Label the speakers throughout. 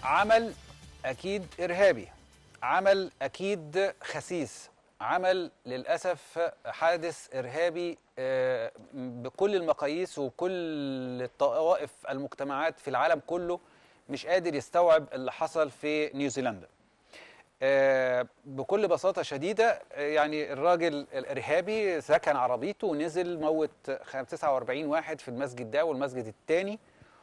Speaker 1: عمل اكيد ارهابي عمل اكيد خسيس عمل للاسف حادث ارهابي آه، بكل المقاييس وكل الطوائف المجتمعات في العالم كله مش قادر يستوعب اللي حصل في نيوزيلندا آه، بكل بساطة شديدة آه، يعني الراجل الإرهابي سكن عربيته ونزل موت 49 واحد في المسجد ده والمسجد الثاني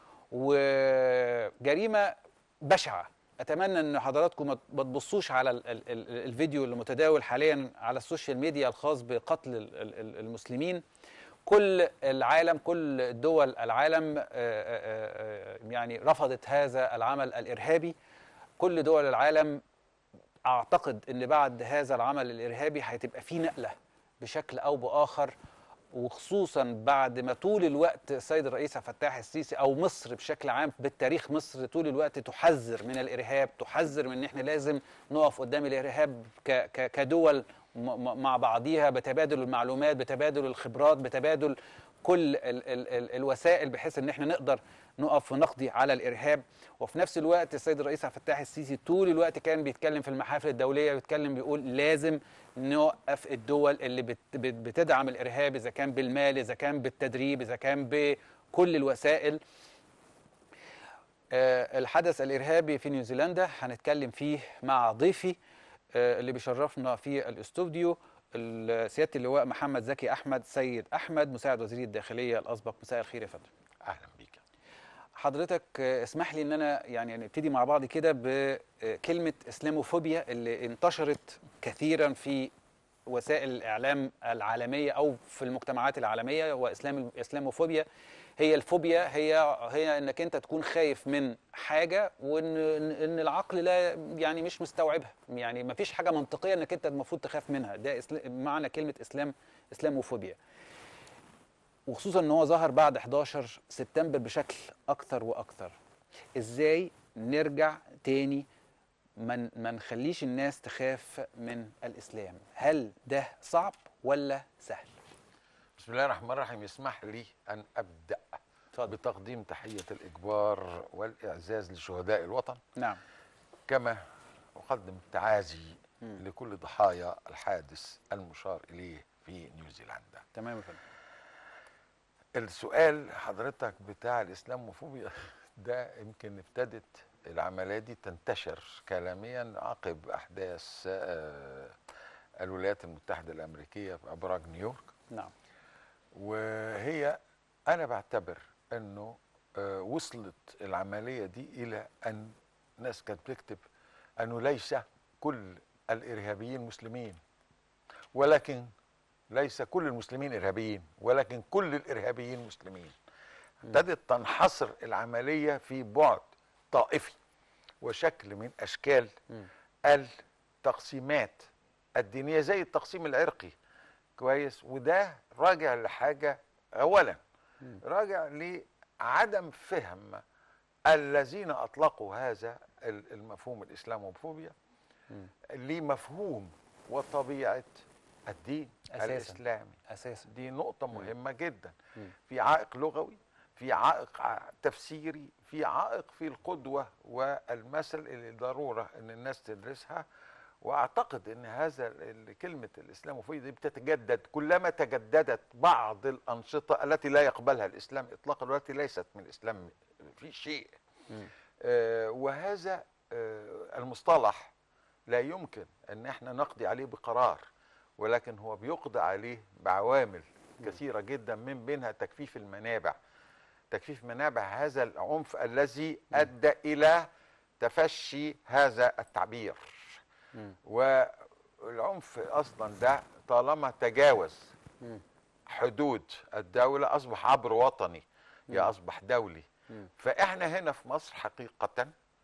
Speaker 1: وجريمة بشعة أتمنى أن حضراتكم ما ما تبصوش على ال ال ال الفيديو اللي متداول حاليا على السوشيال ميديا الخاص بقتل ال- ال- ال- المسلمين كل العالم كل دول العالم آه، آه، آه، يعني رفضت هذا العمل الإرهابي كل دول العالم اعتقد ان بعد هذا العمل الارهابي هتبقى في نقله بشكل او باخر وخصوصا بعد ما طول الوقت السيد الرئيس عبد الفتاح السيسي او مصر بشكل عام بالتاريخ مصر طول الوقت تحذر من الارهاب تحذر من ان احنا لازم نقف قدام الارهاب ك ك كدول م- م- مع بعضيها بتبادل المعلومات بتبادل الخبرات بتبادل كل ال ال ال الوسائل بحيث ان احنا نقدر نقف ونقضي على الارهاب وفي نفس الوقت السيد الرئيس عبد الفتاح السيسي طول الوقت كان بيتكلم في المحافل الدوليه بيتكلم بيقول لازم نوقف الدول اللي بت بت بتدعم الارهاب اذا كان بالمال اذا كان بالتدريب اذا كان بكل الوسائل آه، الحدث الارهابي في نيوزيلندا هنتكلم فيه مع ضيفي آه، اللي بيشرفنا في الاستوديو ال- سياده اللواء محمد زكي احمد سيد احمد مساعد وزير الداخليه الاسبق مساء الخير يا فندم
Speaker 2: اهلا بيك
Speaker 1: حضرتك آه، اسمح لي ان انا يعني نبتدي مع بعض كده بكلمه اسلاموفوبيا اللي انتشرت كثيرا في وسائل الاعلام العالميه او في المجتمعات العالميه واسلام الاسلاموفوبيا هي الفوبيا هي هي انك انت تكون خايف من حاجه وان إن- ان العقل لا يعني مش مستوعبها يعني ما فيش حاجه منطقيه انك انت المفروض تخاف منها ده إسل- معنى كلمه اسلام اسلاموفوبيا وخصوصا ان هو ظهر بعد 11 سبتمبر بشكل اكثر واكثر ازاي نرجع تاني ما ما نخليش الناس تخاف من الاسلام هل ده صعب ولا سهل
Speaker 2: بسم الله الرحمن الرحيم يسمح لي ان ابدا
Speaker 1: اتفضل
Speaker 2: بتقديم تحيه الاجبار والاعزاز لشهداء الوطن
Speaker 1: نعم
Speaker 2: كما اقدم التعازي
Speaker 1: مم.
Speaker 2: لكل ضحايا الحادث المشار اليه في نيوزيلندا
Speaker 1: تمام يا فندم
Speaker 2: السؤال حضرتك بتاع الاسلاموفوبيا ده يمكن ابتدت العمليه دي تنتشر كلاميا عقب احداث آه، الولايات المتحده الامريكيه في ابراج نيويورك
Speaker 1: نعم
Speaker 2: وهي انا بعتبر انه آه، وصلت العمليه دي الى ان ناس كانت بتكتب انه ليس كل الارهابيين مسلمين ولكن ليس كل المسلمين ارهابيين ولكن كل الارهابيين مسلمين ابتدت تنحصر العمليه في بعد طائفي وشكل من اشكال
Speaker 1: مم.
Speaker 2: التقسيمات الدينيه زي التقسيم العرقي كويس وده راجع لحاجه اولا
Speaker 1: مم.
Speaker 2: راجع لعدم فهم الذين اطلقوا هذا ال- المفهوم الاسلاموفوبيا
Speaker 1: مم.
Speaker 2: لمفهوم وطبيعه الدين
Speaker 1: أساساً.
Speaker 2: الاسلامي
Speaker 1: اساسا
Speaker 2: دي نقطه مهمه جدا
Speaker 1: مم.
Speaker 2: في عائق لغوي في عائق ع- تفسيري في عائق في القدوه والمثل اللي ضروره ان الناس تدرسها واعتقد ان هذا ال- كلمه الاسلاموفوبيا دي بتتجدد كلما تجددت بعض الانشطه التي لا يقبلها الاسلام اطلاقا والتي ليست من الاسلام في شيء
Speaker 1: مم.
Speaker 2: آه، وهذا آه، المصطلح لا يمكن ان احنا نقضي عليه بقرار ولكن هو بيقضى عليه بعوامل كثيره جدا من بينها تجفيف المنابع تجفيف منابع هذا العنف الذي ادى الى تفشي هذا التعبير
Speaker 1: مم.
Speaker 2: والعنف اصلا ده طالما تجاوز
Speaker 1: مم.
Speaker 2: حدود الدولة أصبح عبر وطني
Speaker 1: مم.
Speaker 2: يا أصبح دولي
Speaker 1: مم.
Speaker 2: فإحنا هنا في مصر حقيقة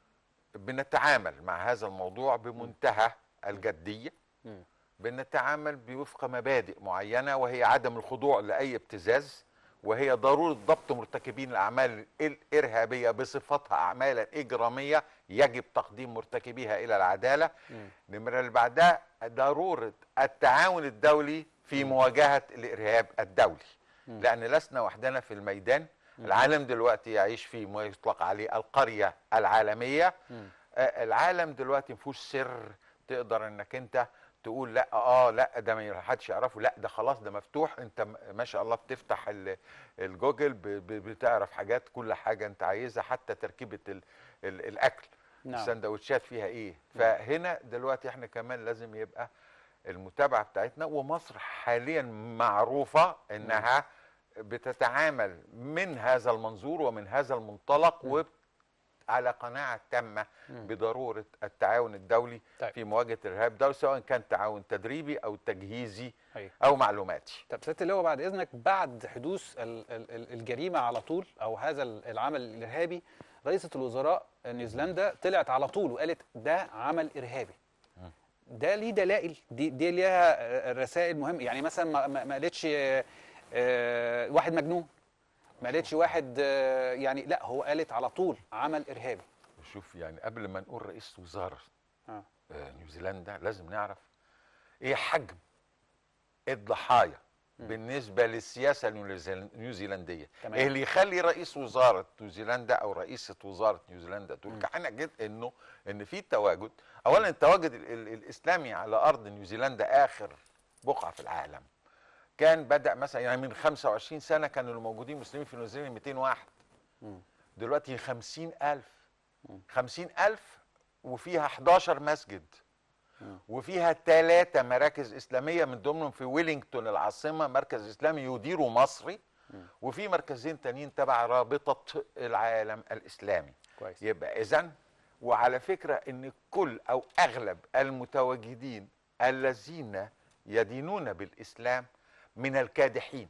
Speaker 2: بنتعامل مع هذا الموضوع بمنتهى الجدية
Speaker 1: مم.
Speaker 2: بنتعامل بوفق مبادئ معينة وهي عدم الخضوع لأي ابتزاز وهي ضرورة ضبط مرتكبين الأعمال الإرهابية بصفتها أعمالا إجرامية يجب تقديم مرتكبيها إلى العدالة
Speaker 1: مم.
Speaker 2: النمرة اللي بعدها ضرورة التعاون الدولي في مواجهة الإرهاب الدولي
Speaker 1: مم.
Speaker 2: لأن لسنا وحدنا في الميدان العالم دلوقتي يعيش في ما يطلق عليه القريه العالميه
Speaker 1: مم.
Speaker 2: آه، العالم دلوقتي مفيهوش سر تقدر انك انت تقول لا اه لا ده ما حدش يعرفه لا ده خلاص ده مفتوح انت م- ما شاء الله بتفتح ال- الجوجل ب- ب- بتعرف حاجات كل حاجه انت عايزها حتى تركيبه ال ال الاكل
Speaker 1: نعم
Speaker 2: السندوتشات فيها ايه فهنا دلوقتي احنا كمان لازم يبقى المتابعه بتاعتنا ومصر حاليا معروفه انها بتتعامل من هذا المنظور ومن هذا المنطلق
Speaker 1: مم.
Speaker 2: وعلى قناعه تامه
Speaker 1: مم.
Speaker 2: بضروره التعاون الدولي
Speaker 1: طيب.
Speaker 2: في مواجهه الارهاب ده سواء كان تعاون تدريبي او تجهيزي
Speaker 1: أيوة.
Speaker 2: او معلوماتي
Speaker 1: طب سياده اللواء بعد اذنك بعد حدوث ال- ال- ال- الجريمه على طول او هذا ال- العمل الارهابي رئيسه الوزراء نيوزيلندا طلعت على طول وقالت ده عمل ارهابي ده ليه دلائل دي دي ليها آه، رسائل مهمه يعني مثلا ما- ما ما قالتش آه، آه، واحد مجنون ما قالتش واحد آه، يعني لا هو قالت على طول عمل ارهابي
Speaker 2: شوف يعني قبل ما نقول رئيس وزاره
Speaker 1: آه.
Speaker 2: آه، نيوزيلندا لازم نعرف ايه حجم الضحايا بالنسبه للسياسه النيوزيل- النيوزيلنديه
Speaker 1: تمام.
Speaker 2: ايه اللي يخلي رئيس وزاره نيوزيلندا او رئيسه وزاره نيوزيلندا تقول
Speaker 1: مم.
Speaker 2: كحنا جد انه ان في تواجد اولا التواجد ال- ال- الاسلامي على ارض نيوزيلندا اخر بقعه في العالم كان بدا مثلا يعني من 25 سنه كانوا الموجودين مسلمين في نيوزيلندا 200 واحد
Speaker 1: مم.
Speaker 2: دلوقتي 50000
Speaker 1: مم.
Speaker 2: 50000 وفيها 11 مسجد
Speaker 1: مم.
Speaker 2: وفيها ثلاثة مراكز إسلامية من ضمنهم في ويلينغتون العاصمة مركز إسلامي يديره مصري
Speaker 1: مم.
Speaker 2: وفي مركزين تانيين تبع رابطة العالم الإسلامي
Speaker 1: كويس
Speaker 2: يبقى إذن وعلى فكرة إن كل أو أغلب المتواجدين الذين يدينون بالإسلام من الكادحين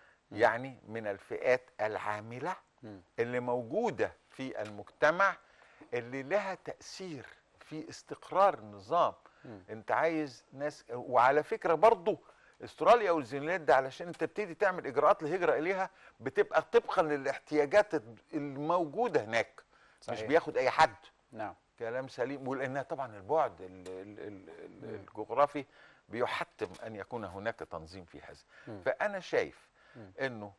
Speaker 2: يعني من الفئات العاملة
Speaker 1: مم.
Speaker 2: اللي موجودة في المجتمع اللي لها تأثير في استقرار النظام
Speaker 1: مم.
Speaker 2: انت عايز ناس وعلى فكرة برضو استراليا ونيوزيلندا علشان انت تبتدي تعمل اجراءات الهجرة اليها بتبقى طبقا للاحتياجات الموجودة هناك مش
Speaker 1: صحيح.
Speaker 2: بياخد اي حد
Speaker 1: نعم
Speaker 2: كلام سليم ولانها طبعا البعد ال- ال- ال- ال- الجغرافي بيحتم ان يكون هناك تنظيم في هذا
Speaker 1: مم.
Speaker 2: فانا شايف
Speaker 1: مم.
Speaker 2: انه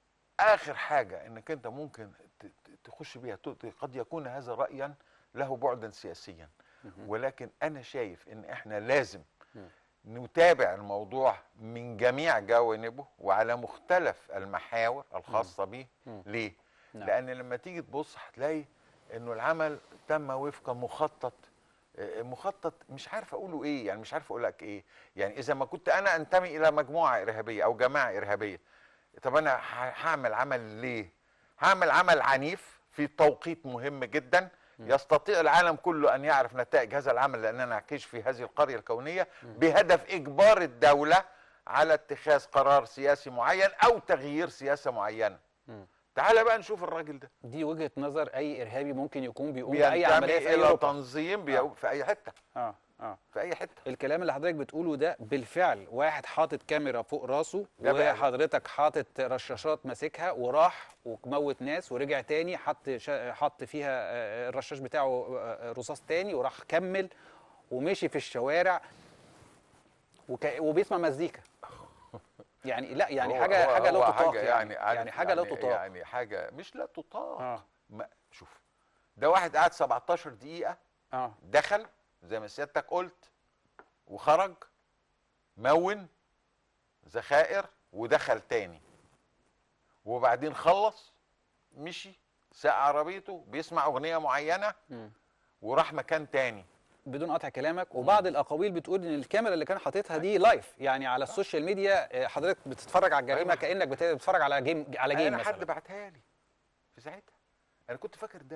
Speaker 2: اخر حاجه انك انت ممكن ت- ت- تخش بيها ت- قد يكون هذا رايا له بعدا سياسيا
Speaker 1: مهم.
Speaker 2: ولكن انا شايف ان احنا لازم
Speaker 1: مم.
Speaker 2: نتابع الموضوع من جميع جوانبه وعلى مختلف المحاور الخاصه به
Speaker 1: مم.
Speaker 2: ليه
Speaker 1: نعم.
Speaker 2: لان لما تيجي تبص هتلاقي انه العمل تم وفق مخطط آه، مخطط مش عارف اقوله ايه يعني مش عارف اقول لك ايه يعني اذا ما كنت انا انتمي الى مجموعه ارهابيه او جماعه ارهابيه طب انا ه- هعمل عمل ليه هعمل عمل عنيف في توقيت مهم جدا يستطيع العالم كله ان يعرف نتائج هذا العمل لان انا اعيش في هذه القريه الكونيه بهدف اجبار الدوله على اتخاذ قرار سياسي معين او تغيير سياسه معينه
Speaker 1: مم.
Speaker 2: تعال بقى نشوف الراجل ده
Speaker 1: دي وجهه نظر اي ارهابي ممكن يكون بيقوم باي عمليه
Speaker 2: بينتمي
Speaker 1: في اي
Speaker 2: الى
Speaker 1: أوروبا.
Speaker 2: تنظيم بي...
Speaker 1: آه.
Speaker 2: في اي حته
Speaker 1: اه اه
Speaker 2: في اي حته
Speaker 1: الكلام اللي حضرتك بتقوله ده بالفعل واحد حاطط كاميرا فوق راسه
Speaker 2: ده بقى.
Speaker 1: وحضرتك حاطط رشاشات ماسكها وراح وموت ناس ورجع تاني حط شا... حط فيها آه، الرشاش بتاعه آه، رصاص تاني وراح كمل ومشي في الشوارع وك... وبيسمع مزيكا يعني لا يعني
Speaker 2: هو-
Speaker 1: حاجه
Speaker 2: هو-
Speaker 1: حاجه لا
Speaker 2: هو
Speaker 1: تطاق يعني,
Speaker 2: يعني, عارف
Speaker 1: يعني حاجه لا تطاق
Speaker 2: يعني حاجه مش لا تطاق
Speaker 1: اه
Speaker 2: ما شوف ده واحد قعد 17 دقيقه
Speaker 1: اه
Speaker 2: دخل زي ما سيادتك قلت وخرج مون ذخائر ودخل تاني وبعدين خلص مشي ساق عربيته بيسمع اغنيه معينه
Speaker 1: مم.
Speaker 2: وراح مكان تاني
Speaker 1: بدون قطع كلامك وبعض الاقاويل بتقول ان الكاميرا اللي كان حاططها دي لايف يعني على السوشيال ميديا آه، حضرتك بتتفرج على الجريمه
Speaker 2: أيوة.
Speaker 1: كانك بت- بتتفرج على جيم على جيم
Speaker 2: انا حد
Speaker 1: مثلا
Speaker 2: بعتها لي في ساعتها انا كنت فاكر ده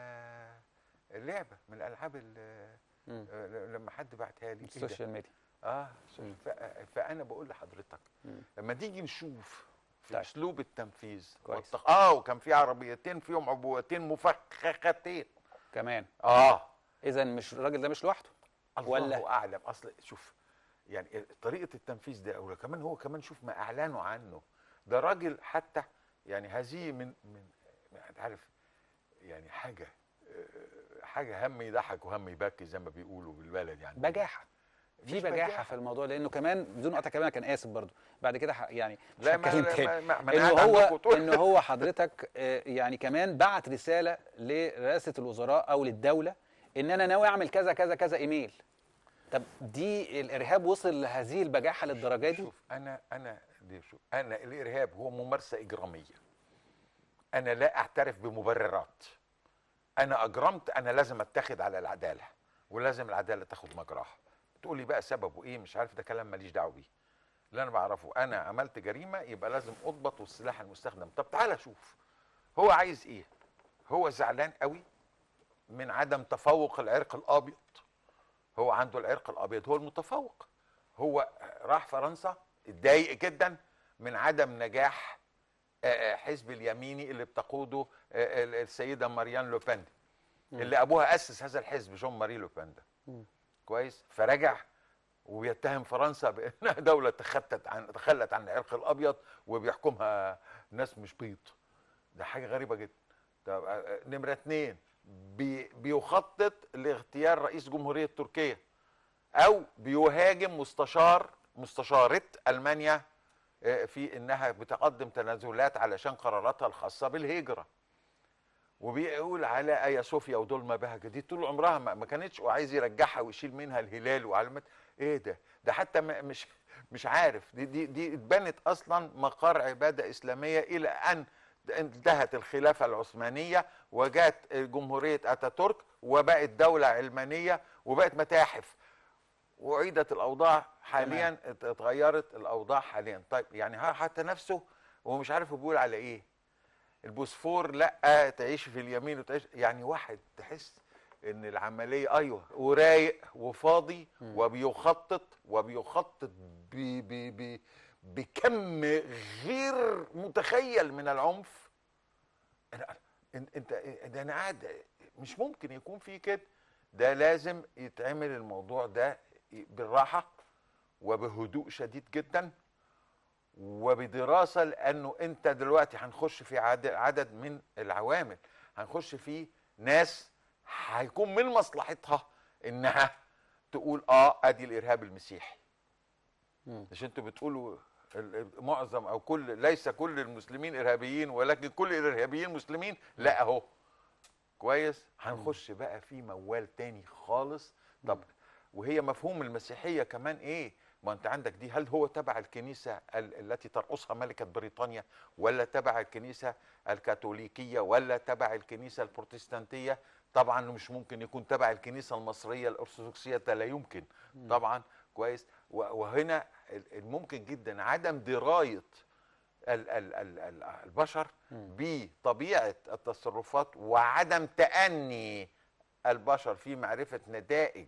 Speaker 2: لعبه من الالعاب ال-
Speaker 1: مم.
Speaker 2: آه، لما حد بعتها لي إيه ده؟
Speaker 1: السوشيال ميديا
Speaker 2: اه
Speaker 1: مم.
Speaker 2: ف- فانا بقول لحضرتك
Speaker 1: مم.
Speaker 2: لما تيجي نشوف في
Speaker 1: طيب.
Speaker 2: اسلوب التنفيذ
Speaker 1: كويس.
Speaker 2: والتق- اه وكان في عربيتين فيهم عبوتين مفخختين
Speaker 1: كمان
Speaker 2: اه
Speaker 1: اذا مش الراجل ده مش لوحده
Speaker 2: الله
Speaker 1: ولا-
Speaker 2: اعلم اصل شوف يعني طريقه التنفيذ ده او كمان هو كمان شوف ما اعلنوا عنه ده راجل حتى يعني هذه من من انت عارف يعني حاجه آه، حاجه هم يضحك وهم يبكي زي ما بيقولوا بالبلد يعني
Speaker 1: بجاحه في
Speaker 2: مش
Speaker 1: بجاحه
Speaker 2: بجاحة.
Speaker 1: في الموضوع لانه كمان بدون قطع كلام انا كان اسف برضو بعد كده ح- يعني مش
Speaker 2: لا ما
Speaker 1: هتكلم
Speaker 2: لا-
Speaker 1: تاني
Speaker 2: ما- ما- ما أنا
Speaker 1: انه
Speaker 2: قاعد
Speaker 1: هو
Speaker 2: عندكم وتقول.
Speaker 1: ان هو حضرتك آه، يعني كمان بعت رساله لرئاسه الوزراء او للدوله ان انا ناوي اعمل كذا كذا كذا ايميل طب دي الارهاب وصل لهذه البجاحه للدرجه دي
Speaker 2: شوف انا انا دي شوف انا الارهاب هو ممارسه اجراميه انا لا اعترف بمبررات انا اجرمت انا لازم اتخذ على العداله ولازم العداله تاخد مجراها تقول لي بقى سببه ايه مش عارف ده كلام ماليش دعوه بيه اللي انا بعرفه انا عملت جريمه يبقى لازم اضبط والسلاح المستخدم طب تعالى شوف هو عايز ايه هو زعلان قوي من عدم تفوق العرق الابيض هو عنده العرق الابيض هو المتفوق هو راح فرنسا اتضايق جدا من عدم نجاح آه، آه، حزب اليميني اللي بتقوده آه، ال- السيده ماريان لوبان اللي ابوها اسس هذا الحزب جون ماري لوبان ده
Speaker 1: مم.
Speaker 2: كويس فرجع ويتهم فرنسا بانها دوله تخلت عن تخلت عن العرق الابيض وبيحكمها ناس مش بيض ده حاجه غريبه جدا طب آه، آه، نمره اتنين بي بيخطط لاغتيال رئيس جمهوريه تركيا او بيهاجم مستشار مستشاره المانيا آه، في انها بتقدم تنازلات علشان قراراتها الخاصه بالهجره وبيقول على ايا صوفيا ودول ما بهجه دي طول عمرها ما ما كانتش وعايز يرجعها ويشيل منها الهلال وعلامات ايه ده ده حتى ما- مش مش عارف دي دي دي اتبنت اصلا مقر عباده اسلاميه الى ان انتهت الخلافه العثمانيه وجاءت جمهوريه اتاتورك وبقت دوله علمانيه وبقت متاحف واعيدت الاوضاع حاليا ات- اتغيرت الاوضاع حاليا طيب يعني ها حتى نفسه هو مش عارف هو بيقول على ايه البوسفور لا تعيش في اليمين وتعيش يعني واحد تحس ان العمليه ايوه ورايق وفاضي وبيخطط وبيخطط ب ب ب بكم غير متخيل من العنف أنا إن- انت ده انا قاعد مش ممكن يكون في كده ده لازم يتعمل الموضوع ده بالراحه وبهدوء شديد جدا وبدراسه لانه انت دلوقتي هنخش في عدد, عدد من العوامل هنخش في ناس هيكون من مصلحتها انها تقول اه ادي الارهاب المسيحي
Speaker 1: مم.
Speaker 2: مش انتوا بتقولوا ال- ال- معظم او كل ليس كل المسلمين ارهابيين ولكن كل الارهابيين مسلمين لا اهو كويس هنخش بقى في موال تاني خالص طب وهي مفهوم المسيحيه كمان ايه ما انت عندك دي هل هو تبع الكنيسه ال- التي ترأسها ملكه بريطانيا ولا تبع الكنيسه الكاثوليكيه ولا تبع الكنيسه البروتستانتيه طبعا مش ممكن يكون تبع الكنيسه المصريه الارثوذكسيه ده لا يمكن طبعا كويس و- وهنا ال- الممكن جدا عدم درايه ال- ال- ال- ال- البشر بطبيعه التصرفات وعدم تأني البشر في معرفه نتائج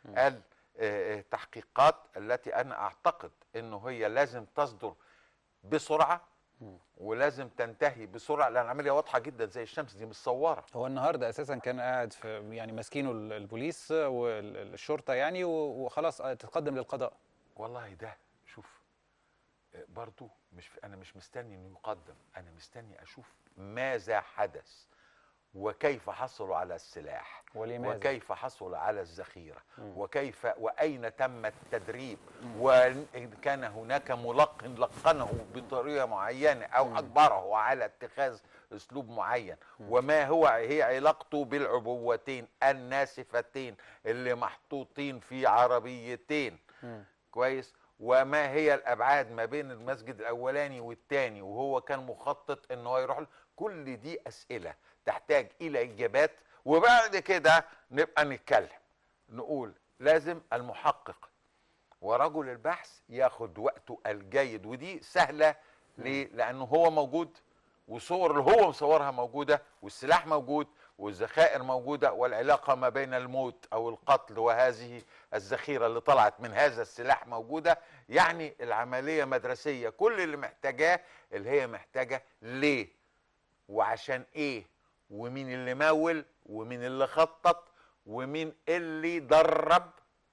Speaker 2: التحقيقات التي انا اعتقد انه هي لازم تصدر بسرعه ولازم تنتهي بسرعه لان العمليه واضحه جدا زي الشمس دي متصوره
Speaker 1: هو النهارده اساسا كان قاعد في يعني ماسكينه ال- البوليس والشرطه يعني و- وخلاص آه، تتقدم للقضاء
Speaker 2: والله ده شوف آه، برضو مش انا مش مستني انه يقدم انا مستني اشوف ماذا حدث وكيف حصلوا على السلاح
Speaker 1: ولماذا؟
Speaker 2: وكيف حصلوا على الذخيره وكيف واين تم التدريب وان كان هناك ملقن لقنه بطريقه معينه او اجبره على اتخاذ اسلوب معين وما هو هي علاقته بالعبوتين الناسفتين اللي محطوطين في عربيتين كويس وما هي الابعاد ما بين المسجد الاولاني والثاني وهو كان مخطط ان هو يروح له. كل دي اسئله تحتاج الى اجابات وبعد كده نبقى نتكلم نقول لازم المحقق ورجل البحث ياخد وقته الجيد ودي سهله ليه؟ لانه هو موجود والصور اللي هو مصورها موجوده والسلاح موجود والذخائر موجوده والعلاقه ما بين الموت او القتل وهذه الذخيره اللي طلعت من هذا السلاح موجوده يعني العمليه مدرسيه كل اللي محتاجاه اللي هي محتاجه ليه وعشان ايه ومين اللي مول ومين اللي خطط ومين اللي درب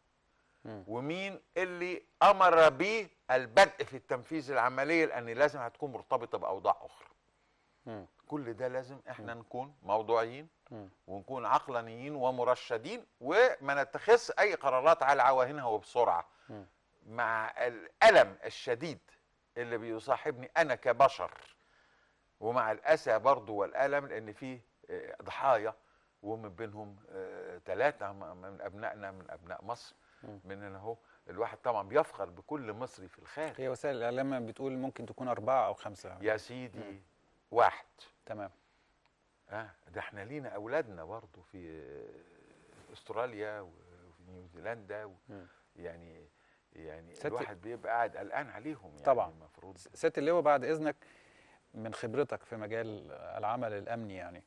Speaker 2: ومين اللي امر به البدء في التنفيذ العمليه لان لازم هتكون مرتبطه باوضاع اخرى
Speaker 1: مم.
Speaker 2: كل ده لازم احنا نكون موضوعيين
Speaker 1: مم.
Speaker 2: ونكون عقلانيين ومرشدين وما نتخذ اي قرارات على عواهنها وبسرعه
Speaker 1: مم.
Speaker 2: مع الالم الشديد اللي بيصاحبني انا كبشر ومع الاسى برضو والالم لان في آه، ضحايا ومن بينهم ثلاثه من ابنائنا من ابناء مصر
Speaker 1: مم.
Speaker 2: مننا اهو الواحد طبعا بيفخر بكل مصري في الخارج
Speaker 1: هي وسائل الاعلام بتقول ممكن تكون اربعه او خمسه
Speaker 2: يا سيدي واحد
Speaker 1: تمام
Speaker 2: اه ده احنا لينا اولادنا برضو في آه، استراليا وفي نيوزيلندا و-
Speaker 1: مم.
Speaker 2: يعني يعني
Speaker 1: ست-
Speaker 2: الواحد بيبقى قاعد قلقان عليهم يعني
Speaker 1: طبعاً.
Speaker 2: المفروض
Speaker 1: سياده اللواء بعد اذنك من خبرتك في مجال العمل الامني يعني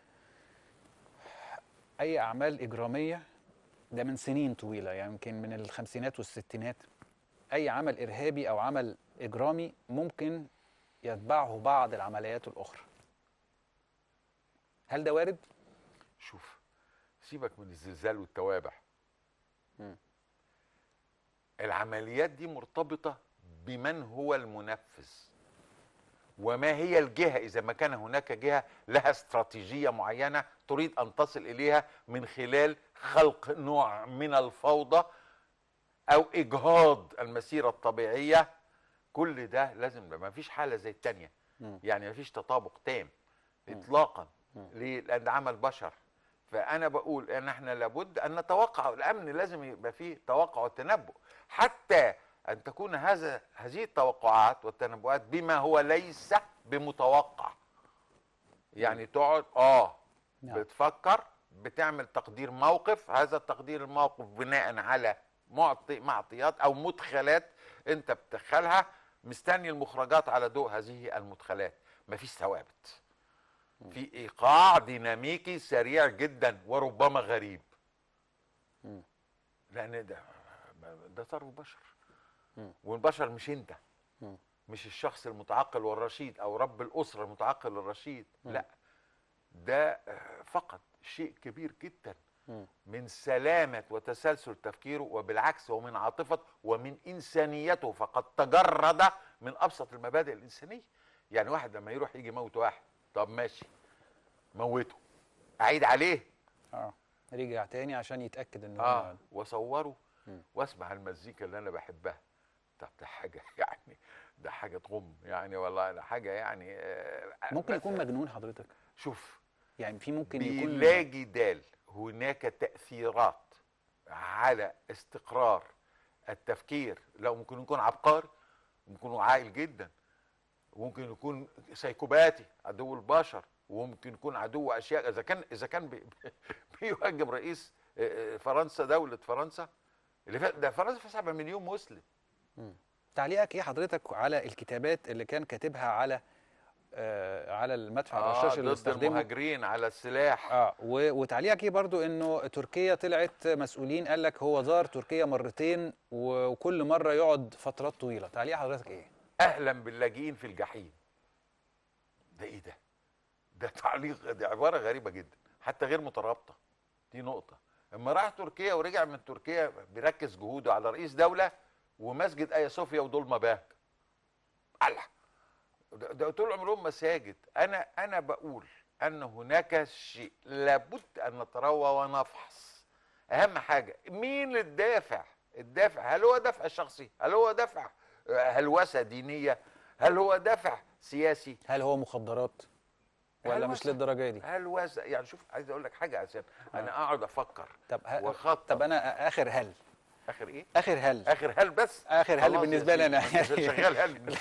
Speaker 1: اي اعمال اجراميه ده من سنين طويله يعني يمكن من الخمسينات والستينات اي عمل ارهابي او عمل اجرامي ممكن يتبعه بعض العمليات الاخرى هل ده وارد
Speaker 2: شوف سيبك من الزلزال والتوابع
Speaker 1: مم.
Speaker 2: العمليات دي مرتبطة بمن هو المنفذ وما هي الجهة إذا ما كان هناك جهة لها استراتيجية معينة تريد أن تصل إليها من خلال خلق نوع من الفوضى أو إجهاض المسيرة الطبيعية كل ده لازم ما فيش حالة زي التانية
Speaker 1: مم.
Speaker 2: يعني ما فيش تطابق تام إطلاقا
Speaker 1: مم.
Speaker 2: ليه؟ لأن ده عمل بشر فأنا بقول إن إحنا لابد أن نتوقع الأمن لازم يبقى فيه توقع وتنبؤ حتى أن تكون هذا هذه التوقعات والتنبؤات بما هو ليس بمتوقع يعني تقعد آه
Speaker 1: نعم.
Speaker 2: بتفكر بتعمل تقدير موقف هذا التقدير الموقف بناء على معطي معطيات او مدخلات انت بتدخلها مستني المخرجات على ضوء هذه المدخلات مفيش ثوابت في ايقاع ديناميكي سريع جدا وربما غريب
Speaker 1: مم.
Speaker 2: لان ده ده ثروه بشر
Speaker 1: مم.
Speaker 2: والبشر مش انت
Speaker 1: مم.
Speaker 2: مش الشخص المتعقل والرشيد او رب الاسره المتعقل والرشيد
Speaker 1: مم.
Speaker 2: لا ده آه، فقط شيء كبير جدا
Speaker 1: مم.
Speaker 2: من سلامة وتسلسل تفكيره وبالعكس ومن عاطفة ومن إنسانيته فقد تجرد من أبسط المبادئ الإنسانية يعني واحد لما يروح يجي موت واحد طب ماشي موته أعيد عليه
Speaker 1: اه رجع تاني عشان يتاكد ان
Speaker 2: آه
Speaker 1: هو
Speaker 2: وصوره
Speaker 1: مم.
Speaker 2: واسمع المزيكا اللي أنا بحبها طب ده حاجة يعني ده حاجة تغم يعني والله ده حاجة يعني آه،
Speaker 1: ممكن
Speaker 2: بس
Speaker 1: يكون مجنون حضرتك
Speaker 2: شوف
Speaker 1: يعني في ممكن يكون
Speaker 2: بلا جدال هناك تأثيرات على استقرار التفكير لو ممكن يكون عبقري ممكن يكون عاقل جدا وممكن يكون سيكوباتي عدو البشر وممكن يكون عدو اشياء اذا كان اذا كان بي بيهاجم رئيس آه، آه، فرنسا دوله فرنسا اللي فات ده فرنسا فيها 7 مليون مسلم
Speaker 1: مم. تعليقك ايه حضرتك على الكتابات اللي كان كاتبها على آه على المدفع
Speaker 2: آه
Speaker 1: الرشاش اللي
Speaker 2: ضد
Speaker 1: استخدمه
Speaker 2: المهاجرين على السلاح
Speaker 1: اه و- وتعليقك ايه برضو انه تركيا طلعت مسؤولين قال لك هو زار تركيا مرتين و- وكل مره يقعد فترات طويله تعليق حضرتك ايه
Speaker 2: اهلا باللاجئين في الجحيم ده ايه ده ده تعليق دي عباره غريبه جدا حتى غير مترابطه دي نقطه اما راح تركيا ورجع من تركيا بيركز جهوده على رئيس دوله ومسجد ايا صوفيا ودول باك الله ده, ده طول عمرهم مساجد انا انا بقول ان هناك شيء لابد ان نتروى ونفحص اهم حاجه مين الدافع الدافع هل هو دافع شخصي هل هو دافع آه، هلوسه دينيه هل هو دافع سياسي
Speaker 1: هل هو مخدرات ولا مش
Speaker 2: هلوسة.
Speaker 1: للدرجه دي
Speaker 2: هلوسه يعني شوف عايز اقول لك حاجه عشان انا اقعد افكر
Speaker 1: طب ه...
Speaker 2: وخطط
Speaker 1: طب انا اخر هل
Speaker 2: اخر ايه
Speaker 1: اخر هل
Speaker 2: اخر هل بس
Speaker 1: آخر هل
Speaker 2: خلاص يا
Speaker 1: بالنسبة لي
Speaker 2: سيدي،
Speaker 1: أنا.
Speaker 2: أنت شغال هل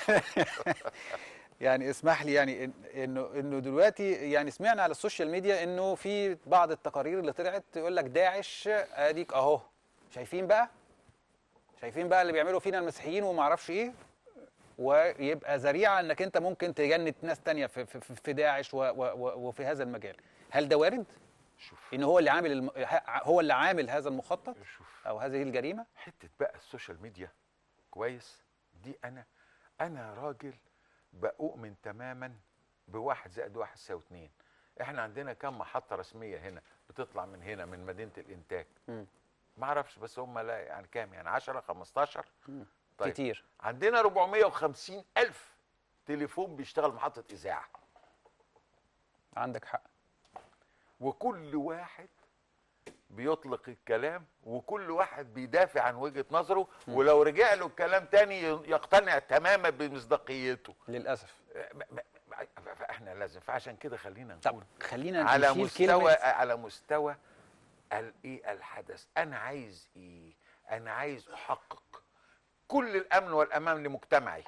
Speaker 1: يعني اسمح لي يعني إن- انه انه دلوقتي يعني سمعنا على السوشيال ميديا انه في بعض التقارير اللي طلعت يقول لك داعش اديك اهو شايفين بقى شايفين بقى اللي بيعملوا فينا المسيحيين وما اعرفش ايه ويبقى ذريعه انك انت ممكن تجند ناس تانية في في, في- في داعش و و و وفي هذا المجال هل ده وارد
Speaker 2: شوف
Speaker 1: ان هو اللي عامل الم... هو اللي عامل هذا المخطط
Speaker 2: شوف
Speaker 1: او هذه الجريمه
Speaker 2: حته بقى السوشيال ميديا كويس دي انا انا راجل بؤمن تماما بواحد زائد واحد يساوي اتنين احنا عندنا كم محطه رسميه هنا بتطلع من هنا من مدينه الانتاج
Speaker 1: مم.
Speaker 2: ما اعرفش بس هم لا يعني كام يعني 10 15
Speaker 1: مم.
Speaker 2: طيب
Speaker 1: كتير
Speaker 2: عندنا 450 الف تليفون بيشتغل محطه اذاعه
Speaker 1: عندك حق
Speaker 2: وكل واحد بيطلق الكلام وكل واحد بيدافع عن وجهة نظره ولو رجع له الكلام تاني يقتنع تماما بمصداقيته
Speaker 1: للاسف
Speaker 2: ب- ب- ب- فاحنا لازم فعشان كده خلينا
Speaker 1: طب
Speaker 2: نقول
Speaker 1: خلينا
Speaker 2: على
Speaker 1: نشيل
Speaker 2: مستوى
Speaker 1: كلمه
Speaker 2: على مستوى الايه الحدث انا عايز ايه انا عايز احقق كل الامن والامان لمجتمعي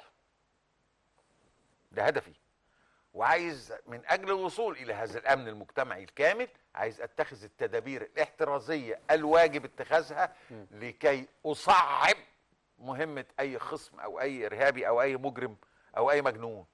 Speaker 2: ده هدفي وعايز من اجل الوصول الى هذا الامن المجتمعي الكامل عايز اتخذ التدابير الاحترازيه الواجب اتخاذها لكي اصعب مهمه اي خصم او اي ارهابي او اي مجرم او اي مجنون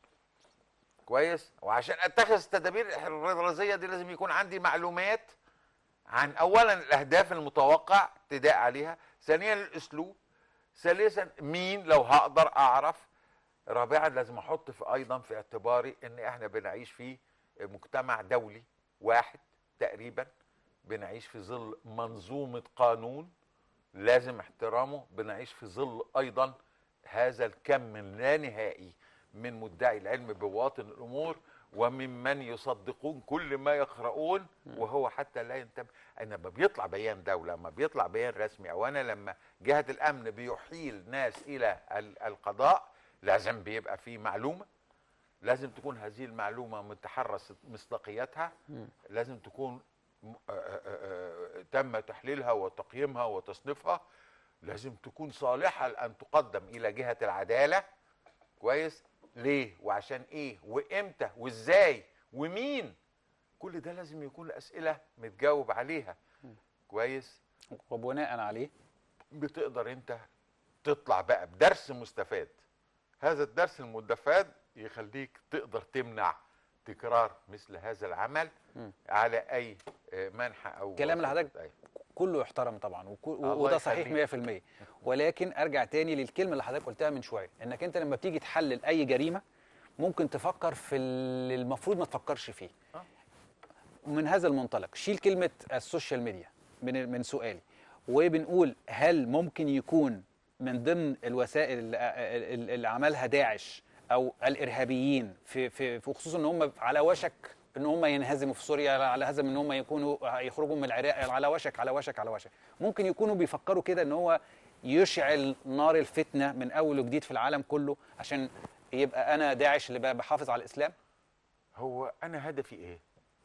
Speaker 2: كويس وعشان اتخذ التدابير الاحترازيه دي لازم يكون عندي معلومات عن اولا الاهداف المتوقع ابتداء عليها ثانيا الاسلوب ثالثا مين لو هقدر اعرف رابعا لازم احط في ايضا في اعتباري ان احنا بنعيش في مجتمع دولي واحد تقريبا بنعيش في ظل منظومه قانون لازم احترامه بنعيش في ظل ايضا هذا الكم اللا نهائي من مدعي العلم ببواطن الامور وممن يصدقون كل ما يقرؤون وهو حتى لا ينتبه انا لما بيطلع بيان دوله لما بيطلع بيان رسمي او انا لما جهه الامن بيحيل ناس الى ال- القضاء لازم بيبقى في معلومه لازم تكون هذه المعلومه متحرس مصداقيتها لازم تكون م- آه، آه، آه، تم تحليلها وتقييمها وتصنيفها لازم تكون صالحه لان تقدم الى جهه العداله كويس ليه وعشان ايه وامتى وازاي ومين كل ده لازم يكون الاسئله متجاوب عليها كويس
Speaker 1: وبناء عليه
Speaker 2: بتقدر انت تطلع بقى بدرس مستفاد هذا الدرس المستفاد يخليك تقدر تمنع تكرار مثل هذا العمل
Speaker 1: مم.
Speaker 2: على اي آه، منحى او
Speaker 1: كلام اللي حضرتك
Speaker 2: أي.
Speaker 1: كله يحترم طبعا وكو-
Speaker 2: الله
Speaker 1: وده صحيح
Speaker 2: يخليك.
Speaker 1: 100% ولكن ارجع تاني للكلمه اللي حضرتك قلتها من شويه انك انت لما بتيجي تحلل اي جريمه ممكن تفكر في اللي المفروض ما تفكرش فيه
Speaker 2: آه.
Speaker 1: من هذا المنطلق شيل كلمه السوشيال ميديا من من سؤالي وبنقول هل ممكن يكون من ضمن الوسائل اللي, اللي عملها داعش او الارهابيين في في في خصوصا ان هم على وشك ان هم ينهزموا في سوريا على هذا ان هم يكونوا يخرجوا من العراق على وشك على وشك على وشك ممكن يكونوا بيفكروا كده ان هو يشعل نار الفتنه من اول وجديد في العالم كله عشان يبقى انا داعش اللي بقى بحافظ على الاسلام
Speaker 2: هو انا هدفي ايه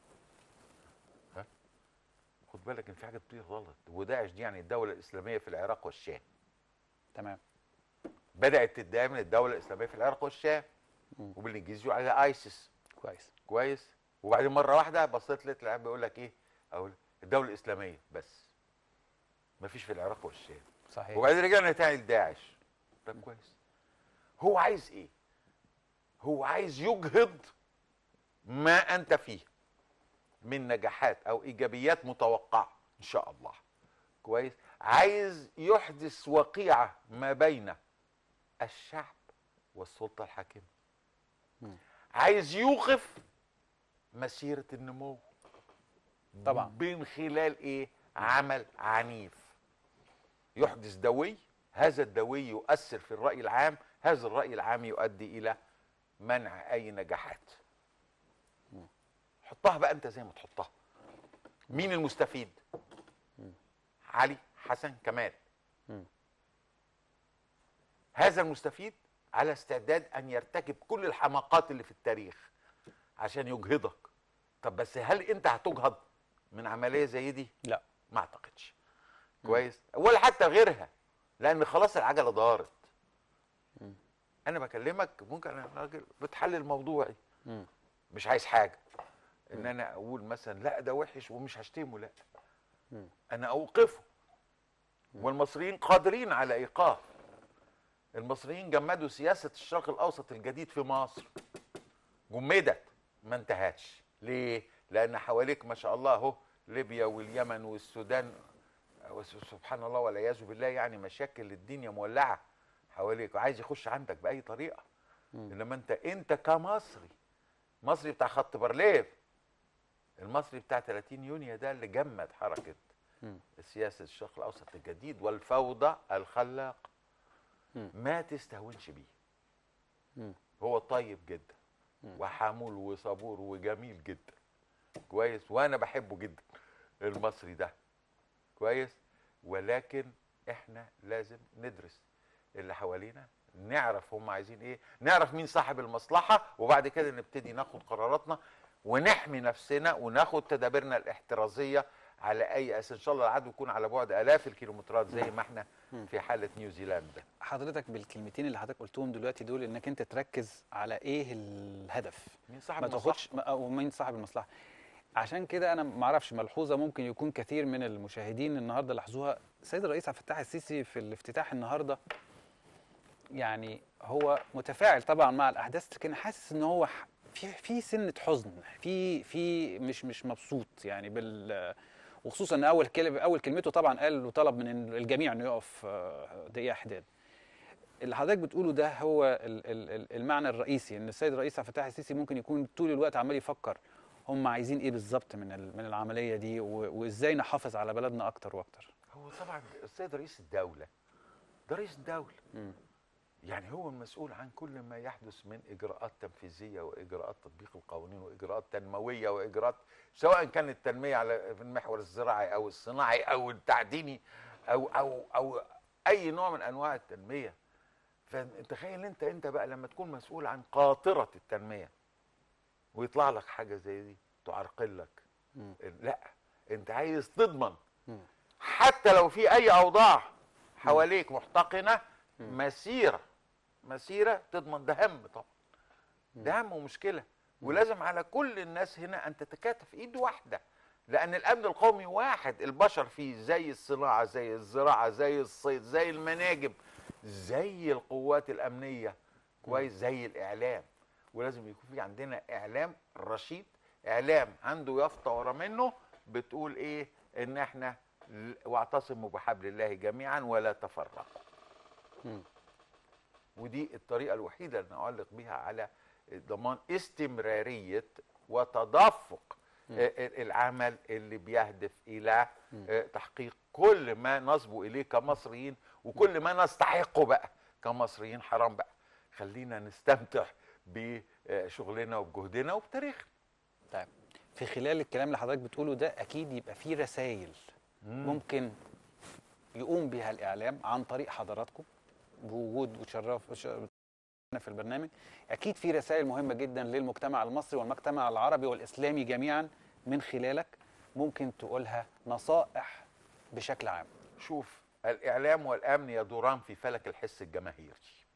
Speaker 2: ها خد بالك ان في حاجه كتير غلط وداعش دي يعني الدوله الاسلاميه في العراق والشام
Speaker 1: تمام
Speaker 2: بدات تدعي من الدوله الاسلاميه في العراق والشام
Speaker 1: مم.
Speaker 2: وبالانجليزي يقول عليها ايسيس
Speaker 1: كويس
Speaker 2: كويس وبعدين مره واحده بصيت لقيت العيال بيقول لك ايه اقول الدوله الاسلاميه بس مفيش في العراق والشام
Speaker 1: صحيح
Speaker 2: وبعدين رجعنا تاني لداعش طب كويس هو عايز ايه هو عايز يجهض ما انت فيه من نجاحات او ايجابيات متوقعه ان شاء الله كويس عايز يحدث وقيعه ما بين الشعب والسلطه الحاكمه
Speaker 1: مم.
Speaker 2: عايز يوقف مسيره النمو
Speaker 1: طبعا.
Speaker 2: من خلال ايه عمل عنيف يحدث دوي هذا الدوي يؤثر في الراي العام هذا الراي العام يؤدي الى منع اي نجاحات حطها بقى انت زي ما تحطها مين المستفيد علي حسن كمال
Speaker 1: مم.
Speaker 2: هذا المستفيد على استعداد ان يرتكب كل الحماقات اللي في التاريخ عشان يجهضك طب بس هل انت هتجهض من عمليه زي دي
Speaker 1: لا
Speaker 2: ما اعتقدش كويس ولا حتى غيرها لان خلاص العجله دارت
Speaker 1: مم.
Speaker 2: انا بكلمك ممكن انا راجل بتحلل موضوعي
Speaker 1: مم.
Speaker 2: مش عايز حاجه ان انا اقول مثلا لا ده وحش ومش هشتمه لا
Speaker 1: مم.
Speaker 2: انا اوقفه والمصريين قادرين على ايقاف المصريين جمدوا سياسه الشرق الاوسط الجديد في مصر جمدت ما انتهتش ليه لان حواليك ما شاء الله اهو ليبيا واليمن والسودان سبحان الله والعياذ بالله يعني مشاكل الدنيا مولعه حواليك وعايز يخش عندك باي طريقه
Speaker 1: مم.
Speaker 2: انما انت انت كمصري مصري بتاع خط بارليف المصري بتاع 30 يونيو ده اللي جمد حركه
Speaker 1: مم.
Speaker 2: سياسه الشرق الاوسط الجديد والفوضى الخلاق
Speaker 1: مم.
Speaker 2: ما تستهونش بيه
Speaker 1: مم.
Speaker 2: هو طيب جدا
Speaker 1: مم.
Speaker 2: وحمول وصبور وجميل جدا كويس وانا بحبه جدا المصري ده كويس ولكن احنا لازم ندرس اللي حوالينا نعرف هم عايزين ايه نعرف مين صاحب المصلحه وبعد كده نبتدي ناخد قراراتنا ونحمي نفسنا وناخد تدابيرنا الاحترازيه على اي اساس ان شاء الله العدو يكون على بعد الاف الكيلومترات زي ما احنا في حاله نيوزيلندا
Speaker 1: حضرتك بالكلمتين اللي حضرتك قلتهم دلوقتي دول انك انت تركز على ايه الهدف
Speaker 2: مين صاحب
Speaker 1: ما
Speaker 2: المصلحه
Speaker 1: تاخدش ما- او مين صاحب المصلحه عشان كده انا ما اعرفش ملحوظه ممكن يكون كثير من المشاهدين النهارده لاحظوها السيد الرئيس عبد الفتاح السيسي في الافتتاح النهارده يعني هو متفاعل طبعا مع الاحداث لكن حاسس ان هو ح- في في سنه حزن في في مش مش مبسوط يعني بال وخصوصا ان اول كلمه اول كلمته طبعا قال وطلب من الجميع انه يقف آه، دقيقه حداد اللي حضرتك بتقوله ده هو ال- ال- ال- المعنى الرئيسي ان السيد الرئيس عبد الفتاح السيسي ممكن يكون طول الوقت عمال يفكر هم عايزين ايه بالظبط من ال- من العمليه دي و- وازاي نحافظ على بلدنا اكتر واكتر
Speaker 2: هو طبعا السيد رئيس الدوله ده رئيس الدوله
Speaker 1: مم.
Speaker 2: يعني هو المسؤول عن كل ما يحدث من اجراءات تنفيذيه واجراءات تطبيق القوانين واجراءات تنمويه واجراءات سواء كانت التنميه على في المحور الزراعي او الصناعي او التعديني او او او اي نوع من انواع التنميه فتخيل انت انت بقى لما تكون مسؤول عن قاطره التنميه ويطلع لك حاجه زي دي تعرقل لك
Speaker 1: مم.
Speaker 2: لا انت عايز تضمن
Speaker 1: مم.
Speaker 2: حتى لو في اي اوضاع حواليك محتقنه مسيره مسيره تضمن ده هم طبعا ده هم ومشكله ولازم على كل الناس هنا ان تتكاتف ايد واحده لان الامن القومي واحد البشر فيه زي الصناعه زي الزراعه زي الصيد زي المناجم زي القوات الامنيه كويس زي الاعلام ولازم يكون في عندنا اعلام رشيد اعلام عنده يافطه ورا منه بتقول ايه ان احنا ل- واعتصموا بحبل الله جميعا ولا تفرقوا
Speaker 1: مم.
Speaker 2: ودي الطريقه الوحيده اللي نعلق بها على ضمان استمراريه وتدفق آه، العمل اللي بيهدف الى آه، تحقيق كل ما نصبو اليه كمصريين وكل ما نستحقه بقى كمصريين حرام بقى خلينا نستمتع بشغلنا وبجهدنا وبتاريخنا
Speaker 1: طيب في خلال الكلام اللي حضرتك بتقوله ده اكيد يبقى في رسائل ممكن يقوم بها الاعلام عن طريق حضراتكم بوجود وتشرف ش- في البرنامج اكيد في رسائل مهمه جدا للمجتمع المصري والمجتمع العربي والاسلامي جميعا من خلالك ممكن تقولها نصائح بشكل عام
Speaker 2: شوف الاعلام والامن يدوران في فلك الحس الجماهيري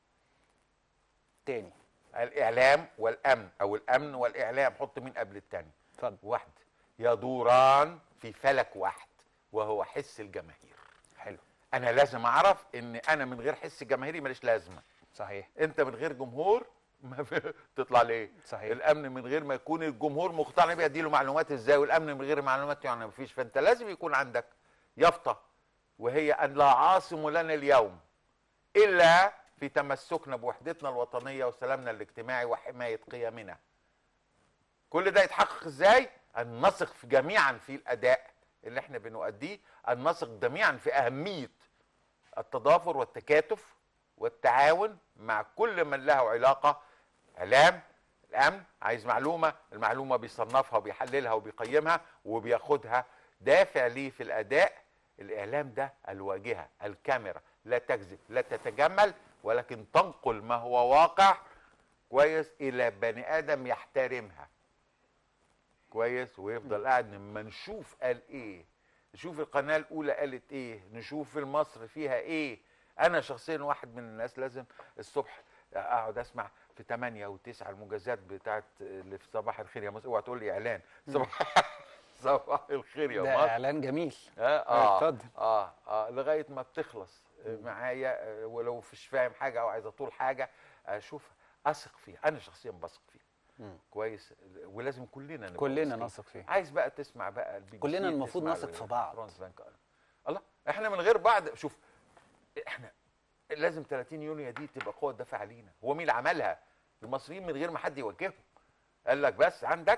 Speaker 1: تاني
Speaker 2: الاعلام والامن او الامن والاعلام حط مين قبل التاني
Speaker 1: اتفضل
Speaker 2: واحد يدوران في فلك واحد وهو حس الجماهير
Speaker 1: حلو
Speaker 2: انا لازم اعرف ان انا من غير حس جماهيري ماليش لازمه
Speaker 1: صحيح
Speaker 2: انت من غير جمهور ما في- تطلع ليه
Speaker 1: صحيح.
Speaker 2: الامن من غير ما يكون الجمهور مقتنع بيه اديله معلومات ازاي والامن من غير معلومات يعني ما فيش فانت لازم يكون عندك يافطه وهي ان لا عاصم لنا اليوم الا في تمسكنا بوحدتنا الوطنيه وسلامنا الاجتماعي وحمايه قيمنا كل ده يتحقق ازاي ان نثق في جميعا في الاداء اللي احنا بنؤديه ان نثق جميعا في اهميه التضافر والتكاتف والتعاون مع كل من له علاقه اعلام الامن عايز معلومه المعلومه بيصنفها وبيحللها وبيقيمها وبياخدها دافع ليه في الاداء الاعلام ده الواجهه الكاميرا لا تكذب لا تتجمل ولكن تنقل ما هو واقع كويس الى بني ادم يحترمها كويس ويفضل قاعد لما نشوف قال ايه نشوف القناه الاولى قالت ايه نشوف المصر فيها ايه انا شخصيا واحد من الناس لازم الصبح اقعد اسمع في 8 و9 المجازات بتاعت اللي في صباح الخير يا مصر اوعى تقول لي اعلان صباح صباح الخير يا
Speaker 1: ده
Speaker 2: مصر
Speaker 1: اعلان جميل
Speaker 2: اه اه
Speaker 1: اتفضل.
Speaker 2: اه, آه لغايه ما بتخلص آه، معايا آه، ولو مش فاهم حاجه او عايز اطول حاجه اشوفها اثق فيها انا شخصيا بثق فيها
Speaker 1: مم.
Speaker 2: كويس ولازم كلنا نبقى
Speaker 1: كلنا
Speaker 2: واثقين.
Speaker 1: نثق فيه
Speaker 2: عايز بقى تسمع بقى البي بي
Speaker 1: كلنا
Speaker 2: سي،
Speaker 1: المفروض
Speaker 2: تسمع
Speaker 1: نثق في بعض.
Speaker 2: فرانس بانك. الله احنا من غير بعض شوف احنا لازم 30 يونيو دي تبقى قوه تدافع علينا هو مين اللي عملها المصريين من غير ما حد يوجههم قال لك بس عندك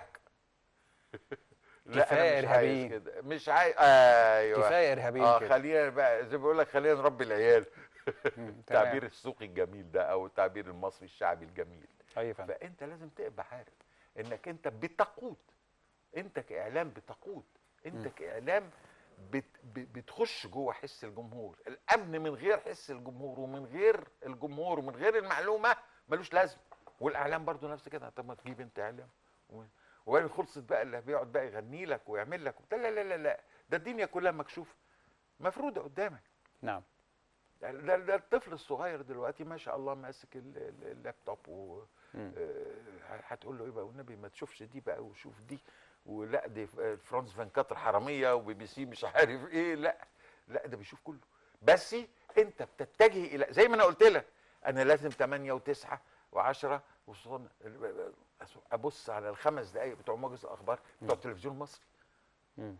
Speaker 2: لا
Speaker 1: كفاية
Speaker 2: انا مش عايز
Speaker 1: إرهابيين.
Speaker 2: كده مش عايز ايوه
Speaker 1: كفايه ارهابيين
Speaker 2: اه
Speaker 1: كده
Speaker 2: خلينا بقى زي ما بيقول لك خلينا نربي العيال
Speaker 1: مم، تمام.
Speaker 2: التعبير السوقي الجميل ده او التعبير المصري الشعبي الجميل
Speaker 1: ايوه فندم
Speaker 2: فانت لازم تبقى عارف انك انت بتقود انت كاعلام بتقود انت
Speaker 1: مم.
Speaker 2: كاعلام بت ب- بتخش جوه حس الجمهور الامن من غير حس الجمهور ومن غير الجمهور ومن غير المعلومه ملوش لازمه والاعلام برضو نفس كده طب ما تجيب انت اعلام و- وبعدين خلصت بقى اللي بيقعد بقى يغني لك ويعمل لك وبتاع. لا لا لا لا ده الدنيا كلها مكشوفه مفروده قدامك
Speaker 1: نعم
Speaker 2: يعني ده, ده الطفل الصغير دلوقتي ما شاء الله ماسك ال- ال- اللابتوب و
Speaker 1: مم.
Speaker 2: آه، هتقول له ايه بقى والنبي ما تشوفش دي بقى وشوف دي ولا دي ف- فرانس فان كاتر حراميه وبي بي سي مش عارف ايه لا لا ده بيشوف كله بس انت بتتجه الى زي ما انا قلت لك انا لازم 8 و9 و10 وصلنا ابص على الخمس دقائق بتوع موجز الاخبار بتوع التلفزيون المصري
Speaker 1: مم.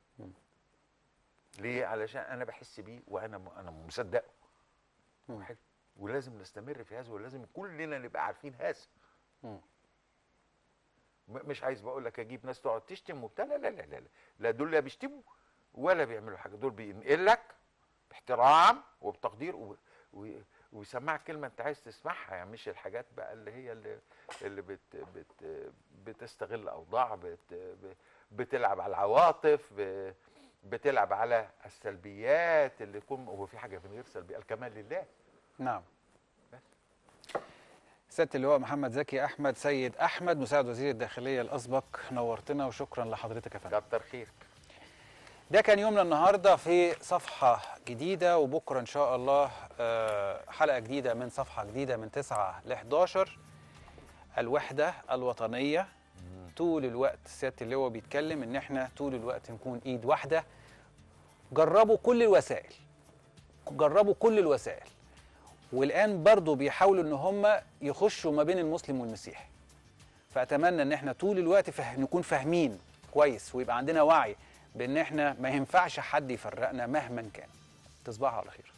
Speaker 2: ليه علشان انا بحس بيه وانا م- انا مصدقه
Speaker 1: مم.
Speaker 2: حلو ولازم نستمر في هذا ولازم كلنا نبقى عارفين هذا
Speaker 1: مم.
Speaker 2: م- مش عايز بقول لك اجيب ناس تقعد تشتم وبتاع لا لا لا لا لا, لا دول لا بيشتموا ولا بيعملوا حاجه دول بينقل لك باحترام وبتقدير و... و... ويسمعك كلمه انت عايز تسمعها يعني مش الحاجات بقى اللي هي اللي, اللي بت... بت... بتستغل اوضاع بت... ب- بتلعب على العواطف ب... بتلعب على السلبيات اللي يكون هو في حاجه من غير سلبيه الكمال لله
Speaker 1: نعم سيادة اللواء محمد زكي أحمد سيد أحمد مساعد وزير الداخلية الأسبق نورتنا وشكرا لحضرتك يا فندم
Speaker 2: كتر خيرك
Speaker 1: ده كان يومنا النهارده في صفحة جديدة وبكرة إن شاء الله آه، حلقة جديدة من صفحة جديدة من 9 ل 11 الوحدة الوطنية طول الوقت سيادة اللواء بيتكلم إن إحنا طول الوقت نكون إيد واحدة جربوا كل الوسائل جربوا كل الوسائل والآن برضو بيحاولوا إن هم يخشوا ما بين المسلم والمسيحي فاتمنى ان احنا طول الوقت فه... نكون فاهمين كويس ويبقى عندنا وعي بان احنا ما ينفعش حد يفرقنا مهما كان تصبحوا على خير